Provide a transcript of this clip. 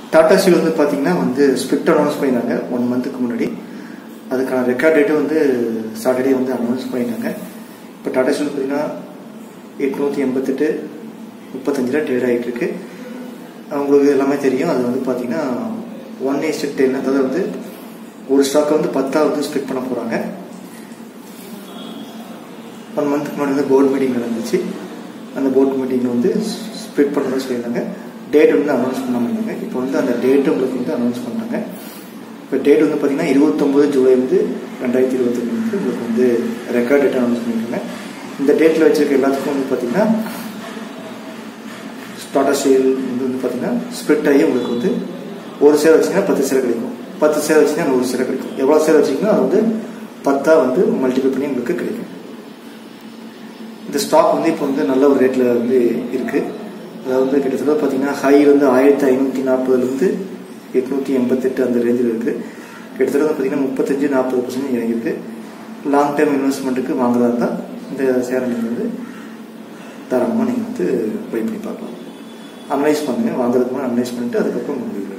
Tata steel வந்து பார்த்தீங்கன்னா வந்து ஸ்பிட் அனௌன்ஸ் பண்ணியிருந்தாங்க ஒன் மந்த்துக்கு முன்னாடி அதுக்கான ரெக்கார்ட் டேட்டும் வந்து சாட்டர்டே வந்து அனௌன்ஸ் பண்ணிட்டாங்க இப்போ டாடா ஸ்டீல் பார்த்தீங்கன்னா எட்நூற்றி எண்பத்தெட்டு முப்பத்தஞ்சில் ட்ரேட் ஆகிட்டு இருக்கு அவங்களுக்கு எல்லாமே தெரியும் அது வந்து பார்த்தீங்கன்னா ஒன் ஏஸ்ட் டென் அதாவது வந்து ஒரு ஸ்டாக்கை வந்து பத்தா வந்து ஸ்பிட் பண்ண போகிறாங்க ஒன் மந்த்துக்கு முன்னாடி வந்து போர்டு மீட்டிங் நடந்துச்சு அந்த போர்டு மீட்டிங்கில் வந்து ஸ்பிட் பண்ணுறதா சொல்லியிருந்தாங்க டேட் வந்து அனௌன்ஸ் பண்ண முடியாங்க இப்போ வந்து அந்த டேட்டு உங்களுக்கு வந்து அனௌன்ஸ் பண்ணாங்க இப்போ டேட் வந்து பார்த்தீங்கன்னா இருபத்தொம்பது ஜூலை வந்து ரெண்டாயிரத்தி இருபத்தொன்று வந்து உங்களுக்கு வந்து ரெக்கார்ட் டேட் அனௌன்ஸ் பண்ணியிருக்காங்க இந்த டேட்டில் வச்சிருக்க எல்லாத்துக்கும் வந்து பார்த்தீங்கன்னா டாடா ஸ்டீல் வந்து வந்து பார்த்தீங்கன்னா ஸ்ப்ளிட் ஆகி உங்களுக்கு வந்து ஒரு சேர் வச்சிங்கன்னா பத்து சேர் கிடைக்கும் பத்து சேர் வச்சிங்கன்னா நூறு சேர் கிடைக்கும் எவ்வளோ சேர் வச்சிங்கன்னா அது வந்து பத்தா வந்து மல்டிபிள் பண்ணி உங்களுக்கு கிடைக்கும் இந்த ஸ்டாக் வந்து இப்போ வந்து நல்ல ஒரு ரேட்டில் வந்து இருக்குது அதாவது கிட்டத்தட்ட பார்த்தீங்கன்னா ஹை வந்து ஆயிரத்தி ஐநூற்றி நாற்பதுலேருந்து எட்நூற்றி எண்பத்தெட்டு அந்த ரேஞ்சில் இருக்குது கிட்டத்தட்ட வந்து பார்த்தீங்கன்னா முப்பத்தஞ்சு நாற்பது பர்சன்ட் இறங்கியிருக்கு லாங் டேர்ம் இன்வெஸ்ட்மெண்ட்டுக்கு வாங்குறதா இருந்தால் இந்த ஷேரை நீங்கள் வந்து தாராளமாக நீங்கள் வந்து பை பண்ணி பார்க்கலாம் அனலைஸ் பண்ணுங்கள் வாங்குறதுக்கு முன்னாடி அனலைஸ் பண்ணிட்டு அதுக்கப்புறம் முடிவு